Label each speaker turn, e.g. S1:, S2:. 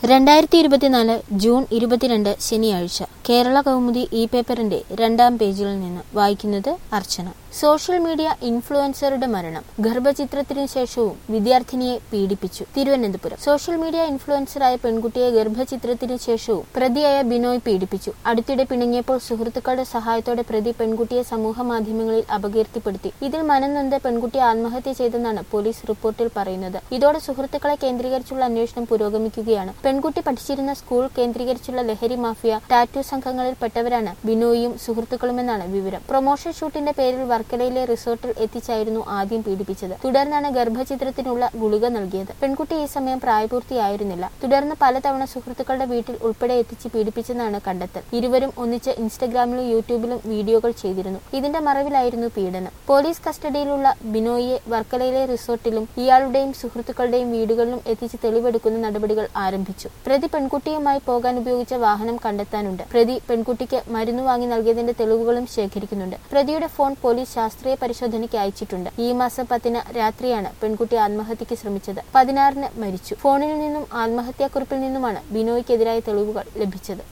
S1: രണ്ടായിരത്തി ഇരുപത്തിനാല് ജൂൺ ഇരുപത്തിരണ്ട് ശനിയാഴ്ച കേരള കൗമുദി ഇ പേപ്പറിന്റെ രണ്ടാം പേജിൽ നിന്ന് വായിക്കുന്നത് അർച്ചന സോഷ്യൽ മീഡിയ ഇൻഫ്ലുവൻസറുടെ മരണം ഗർഭചിത്രത്തിന് ശേഷവും വിദ്യാർത്ഥിനിയെ പീഡിപ്പിച്ചു തിരുവനന്തപുരം സോഷ്യൽ മീഡിയ ഇൻഫ്ലുവൻസറായ പെൺകുട്ടിയെ ഗർഭചിത്രത്തിന് ശേഷവും പ്രതിയായ ബിനോയ് പീഡിപ്പിച്ചു അടുത്തിടെ പിണങ്ങിയപ്പോൾ സുഹൃത്തുക്കളുടെ സഹായത്തോടെ പ്രതി പെൺകുട്ടിയെ സമൂഹ മാധ്യമങ്ങളിൽ അപകീർത്തിപ്പെടുത്തി ഇതിൽ മനംനൊന്ത് പെൺകുട്ടി ആത്മഹത്യ ചെയ്തെന്നാണ് പോലീസ് റിപ്പോർട്ടിൽ പറയുന്നത് ഇതോടെ സുഹൃത്തുക്കളെ കേന്ദ്രീകരിച്ചുള്ള അന്വേഷണം പുരോഗമിക്കുകയാണ് പെൺകുട്ടി പഠിച്ചിരുന്ന സ്കൂൾ കേന്ദ്രീകരിച്ചുള്ള ലഹരി മാഫിയ ടാറ്റു സംഘങ്ങളിൽ പെട്ടവരാണ് ബിനോയും സുഹൃത്തുക്കളുമെന്നാണ് വിവരം പ്രൊമോഷൻ ഷൂട്ടിന്റെ പേരിൽ വർക്കലയിലെ റിസോർട്ടിൽ എത്തിച്ചായിരുന്നു ആദ്യം പീഡിപ്പിച്ചത് തുടർന്നാണ് ഗർഭചിത്രത്തിനുള്ള ഗുളിക നൽകിയത് പെൺകുട്ടി ഈ സമയം പ്രായപൂർത്തിയായിരുന്നില്ല തുടർന്ന് പലതവണ സുഹൃത്തുക്കളുടെ വീട്ടിൽ ഉൾപ്പെടെ എത്തിച്ച് പീഡിപ്പിച്ചെന്നാണ് കണ്ടെത്തൽ ഇരുവരും ഒന്നിച്ച് ഇൻസ്റ്റഗ്രാമിലും യൂട്യൂബിലും വീഡിയോകൾ ചെയ്തിരുന്നു ഇതിന്റെ മറവിലായിരുന്നു പീഡനം പോലീസ് കസ്റ്റഡിയിലുള്ള ബിനോയിയെ വർക്കലയിലെ റിസോർട്ടിലും ഇയാളുടെയും സുഹൃത്തുക്കളുടെയും വീടുകളിലും എത്തിച്ച് തെളിവെടുക്കുന്ന നടപടികൾ ആരംഭിച്ചു പ്രതി പെൺകുട്ടിയുമായി പോകാൻ ഉപയോഗിച്ച വാഹനം കണ്ടെത്താനുണ്ട് പ്രതി പെൺകുട്ടിക്ക് മരുന്ന് വാങ്ങി നൽകിയതിന്റെ തെളിവുകളും ശേഖരിക്കുന്നുണ്ട് പ്രതിയുടെ ഫോൺ പോലീസ് ശാസ്ത്രീയ പരിശോധനയ്ക്ക് അയച്ചിട്ടുണ്ട് ഈ മാസം പത്തിന് രാത്രിയാണ് പെൺകുട്ടി ആത്മഹത്യക്ക് ശ്രമിച്ചത് പതിനാറിന് മരിച്ചു ഫോണിൽ നിന്നും ആത്മഹത്യാക്കുറിപ്പിൽ നിന്നുമാണ് ബിനോയ്ക്കെതിരായ തെളിവുകൾ ലഭിച്ചത്